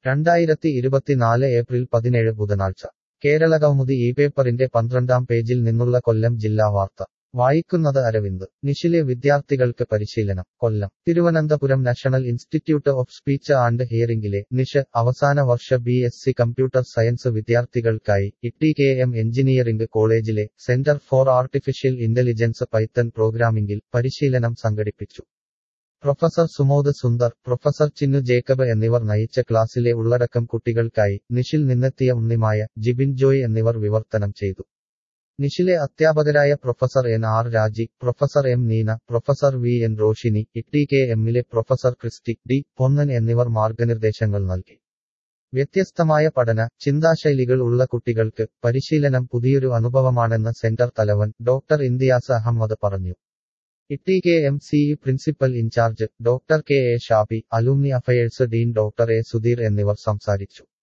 രണ്ടായിരത്തി ഇരുപത്തിനാല് ഏപ്രിൽ പതിനേഴ് ബുധനാഴ്ച കേരളകൗമുദി ഈ പേപ്പറിന്റെ പന്ത്രണ്ടാം പേജിൽ നിന്നുള്ള കൊല്ലം ജില്ലാ വാർത്ത വായിക്കുന്നത് അരവിന്ദ് നിഷിലെ വിദ്യാർത്ഥികൾക്ക് പരിശീലനം Kollam Thiruvananthapuram national institute of speech and ഹിയറിംഗിലെ നിഷ് അവസാന വർഷ B S C computer science വിദ്യാർത്ഥികൾക്കായി ഇട്ടി കെ എം എഞ്ചിനീയറിംഗ് കോളേജിലെ centre for artificial intelligence python പ്രോഗ്രാമിംഗിൽ പരിശീലനം സംഘടിപ്പിച്ചു പ്രൊഫസർ സുമോദ് സുന്ദർ പ്രൊഫസർ ചിന്നു ജേക്കബ് എന്നിവർ നയിച്ച ക്ലാസ്സിലെ ഉള്ളടക്കം കുട്ടികൾക്കായി നിഷിൽ നിന്നെത്തിയ ഉണ്ണിമായ ജിബിൻ ജോയ് എന്നിവർ വിവർത്തനം ചെയ്തു നിഷിലെ അധ്യാപകരായ professor N R Raji professor M Neena professor V N Roshini T K എമ്മിലെ പ്രൊഫസർ ക്രിസ്റ്റി ഡി പൊന്നൻ എന്നിവർ മാർഗനിർദ്ദേശങ്ങൾ നൽകി വ്യത്യസ്തമായ പഠന ചിന്താശൈലികൾ ഉള്ള കുട്ടികൾക്ക് പരിശീലനം പുതിയൊരു അനുഭവമാണെന്ന് സെന്റർ തലവൻ ഡോക്ടർ ഇന്ത്യാസ് അഹമ്മദ് പറഞ്ഞു T K M C principal in charge doctor K A Shabi alumni affairs dean doctor A Sudheer എന്നിവർ സംസാരിച്ചു